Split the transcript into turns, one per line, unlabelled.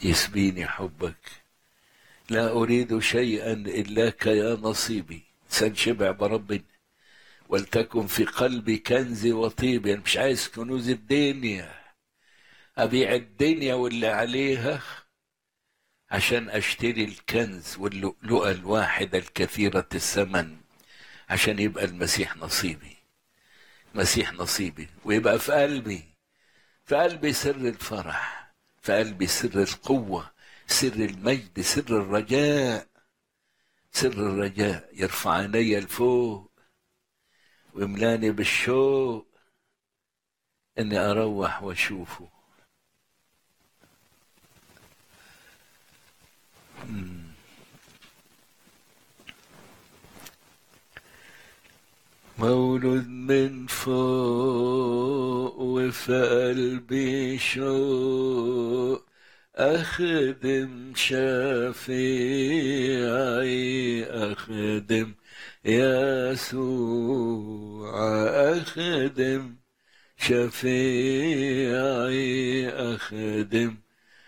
يسبيني حبك لا أريد شيئا إلاك يا نصيبي سنشبع بربنا ولتكن في قلبي كنزي وطيبي أنا مش عايز كنوز الدنيا أبيع الدنيا واللي عليها عشان أشتري الكنز واللؤلؤة الواحدة الكثيرة الثمن عشان يبقى المسيح نصيبي مسيح نصيبي ويبقى في قلبي في قلبي سر الفرح في قلبي سر القوة سر المجد سر الرجاء سر الرجاء يرفع عيني لفوق ويملاني بالشوق اني اروح واشوفه مولود من فوق وفي قلبي شوق أخدم شفيعي أخدم يسوع أخدم شفيعي أخدم